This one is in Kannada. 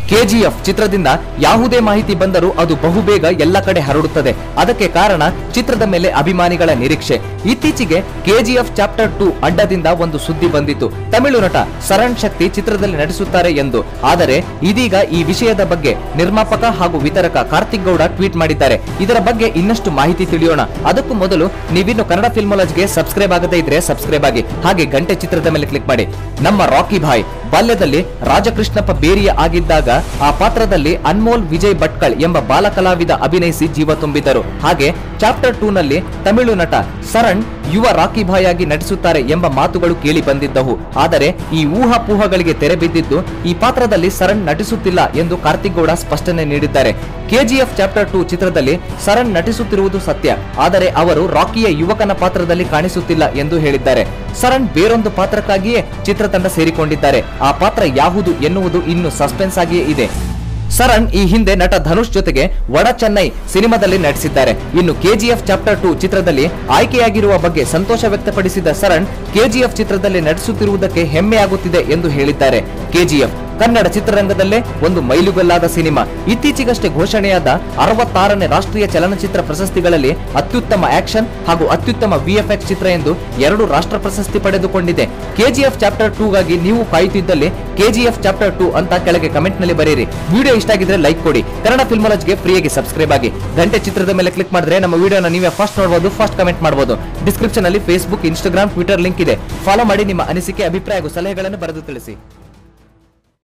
ಕೆಜಿಎಫ್ ಚಿತ್ರದಿಂದ ಯಾವುದೇ ಮಾಹಿತಿ ಬಂದರೂ ಅದು ಬಹುಬೇಗ ಎಲ್ಲ ಕಡೆ ಹರಡುತ್ತದೆ ಅದಕ್ಕೆ ಕಾರಣ ಚಿತ್ರದ ಮೇಲೆ ಅಭಿಮಾನಿಗಳ ನಿರೀಕ್ಷೆ ಇತ್ತೀಚೆಗೆ ಕೆಜಿಎಫ್ ಚಾಪ್ಟರ್ ಟೂ ಅಡ್ಡದಿಂದ ಒಂದು ಸುದ್ದಿ ಬಂದಿತ್ತು ತಮಿಳು ನಟ ಸರಣ್ ಶಕ್ತಿ ಚಿತ್ರದಲ್ಲಿ ನಟಿಸುತ್ತಾರೆ ಎಂದು ಆದರೆ ಇದೀಗ ಈ ವಿಷಯದ ಬಗ್ಗೆ ನಿರ್ಮಾಪಕ ಹಾಗೂ ವಿತರಕ ಕಾರ್ತಿಕ್ ಗೌಡ ಟ್ವೀಟ್ ಮಾಡಿದ್ದಾರೆ ಇದರ ಬಗ್ಗೆ ಇನ್ನಷ್ಟು ಮಾಹಿತಿ ತಿಳಿಯೋಣ ಅದಕ್ಕೂ ಮೊದಲು ನೀವಿನ್ನು ಕನ್ನಡ ಫಿಲ್ಮಾಲಜ್ಗೆ ಸಬ್ಸ್ಕ್ರೈಬ್ ಆಗದೇ ಇದ್ರೆ ಸಬ್ಸ್ಕ್ರೈಬ್ ಆಗಿ ಹಾಗೆ ಗಂಟೆ ಚಿತ್ರದ ಮೇಲೆ ಕ್ಲಿಕ್ ಮಾಡಿ ನಮ್ಮ ರಾಕಿ ಭಾಯ್ ಬಾಲ್ಯದಲ್ಲಿ ರಾಜಕೃಷ್ಣಪ್ಪ ಬೇರಿಯ ಆಗಿದ್ದಾಗ ಆ ಪಾತ್ರದಲ್ಲಿ ಅನ್ಮೋಲ್ ವಿಜಯ್ ಭಟ್ಕಳ್ ಎಂಬ ಬಾಲ ಕಲಾವಿದ ಅಭಿನಯಿಸಿ ಜೀವ ತುಂಬಿದ್ದರು ಹಾಗೆ ಚಾಪ್ಟರ್ ಟೂ ನಲ್ಲಿ ತಮಿಳು ನಟ ಸರಣ್ ಯುವ ರಾಕಿ ಭಾಯ್ ಆಗಿ ನಟಿಸುತ್ತಾರೆ ಎಂಬ ಮಾತುಗಳು ಕೇಳಿ ಬಂದಿದ್ದವು ಆದರೆ ಈ ಊಹಾಪೋಹಗಳಿಗೆ ತೆರೆ ಬಿದ್ದಿದ್ದು ಈ ಪಾತ್ರದಲ್ಲಿ ಸರಣ್ ನಟಿಸುತ್ತಿಲ್ಲ ಎಂದು ಕಾರ್ತಿಕ್ ಗೌಡ ಸ್ಪಷ್ಟನೆ ನೀಡಿದ್ದಾರೆ ಕೆಜಿಎಫ್ ಚಾಪ್ಟರ್ ಟೂ ಚಿತ್ರದಲ್ಲಿ ಸರಣ್ ನಟಿಸುತ್ತಿರುವುದು ಸತ್ಯ ಆದರೆ ಅವರು ರಾಕಿಯ ಯುವಕನ ಪಾತ್ರದಲ್ಲಿ ಕಾಣಿಸುತ್ತಿಲ್ಲ ಎಂದು ಹೇಳಿದ್ದಾರೆ ಸರಣ್ ಬೇರೊಂದು ಪಾತ್ರಕ್ಕಾಗಿಯೇ ಚಿತ್ರತಂಡ ಸೇರಿಕೊಂಡಿದ್ದಾರೆ ಆ ಪಾತ್ರ ಯಾವುದು ಎನ್ನುವುದು ಇನ್ನು ಸಸ್ಪೆನ್ಸ್ ಆಗಿಯೇ ಇದೆ ಸರಣ್ ಈ ಹಿಂದೆ ನಟ ಧನುಷ್ ಜೊತೆಗೆ ವಡ ಚೆನ್ನೈ ಸಿನಿಮಾದಲ್ಲಿ ನಟಿಸಿದ್ದಾರೆ ಇನ್ನು ಕೆಜಿಎಫ್ ಚಾಪ್ಟರ್ ಟೂ ಚಿತ್ರದಲ್ಲಿ ಆಯ್ಕೆಯಾಗಿರುವ ಬಗ್ಗೆ ಸಂತೋಷ ವ್ಯಕ್ತಪಡಿಸಿದ ಸರಣ್ ಕೆಜಿಎಫ್ ಚಿತ್ರದಲ್ಲಿ ನಟಿಸುತ್ತಿರುವುದಕ್ಕೆ ಹೆಮ್ಮೆ ಆಗುತ್ತಿದೆ ಎಂದು ಹೇಳಿದ್ದಾರೆ ಕೆಜಿಎಫ್ ಕನ್ನಡ ಚಿತ್ರರಂಗದಲ್ಲೇ ಒಂದು ಮೈಲುಗಲ್ಲಾದ ಸಿನಿಮಾ ಇತ್ತೀಚೆಗಷ್ಟೇ ಘೋಷಣೆಯಾದ ಅರವತ್ತಾರನೇ ರಾಷ್ಟ್ರೀಯ ಚಲನಚಿತ್ರ ಪ್ರಶಸ್ತಿಗಳಲ್ಲಿ ಅತ್ಯುತ್ತಮ ಆಕ್ಷನ್ ಹಾಗೂ ಅತ್ಯುತ್ತಮ ವಿಎಫ್ಎಕ್ಸ್ ಚಿತ್ರ ಎಂದು ಎರಡು ರಾಷ್ಟ್ರ ಪ್ರಶಸ್ತಿ ಪಡೆದುಕೊಂಡಿದೆ ಕೆಜಿಎಫ್ ಚಾಪ್ಟರ್ ಟೂ ಗಾಗಿ ನೀವು ಕಾಯುತ್ತಿದ್ದಲ್ಲಿ ಕೆಜಿಎಫ್ ಚಾಪ್ಟರ್ ಟೂ ಅಂತ ಕೆಳಗೆ ಕಮೆಂಟ್ ನಲ್ಲಿ ಬರೆಯಿರಿ ವಿಡಿಯೋ ಇಷ್ಟ ಆಗಿದ್ರೆ ಲೈಕ್ ಕೊಡಿ ಕನ್ನಡ ಫಿಲ್ಮಾಲಜ್ಗೆ ಫ್ರೀಯಾಗಿ ಸಬ್ಸ್ಕ್ರೈಬ್ ಆಗಿ ಗಂಟೆ ಚಿತ್ರದ ಮೇಲೆ ಕ್ಲಿಕ್ ಮಾಡಿದ್ರೆ ನಮ್ಮ ವಿಡಿಯೋನ ನೀವೇ ಫಸ್ಟ್ ನೋಡಬಹುದು ಫಸ್ಟ್ ಕಮೆಂಟ್ ಮಾಡಬಹುದು ಡಿಸ್ಕ್ರಿಪ್ಷನ್ ಅಲ್ಲಿ ಫೇಸ್ಬುಕ್ ಇನ್ಸ್ಟಾಗ್ರಾಮ್ ಟ್ವಿಟರ್ ಲಿಂಕ್ ಇದೆ ಫಾಲೋ ಮಾಡಿ ನಿಮ್ಮ ಅನಿಸಿಕೆ ಅಭಿಪ್ರಾಯ ಹಾಗೂ ಸಲಹೆಗಳನ್ನು ಬರೆದು ತಿಳಿಸಿ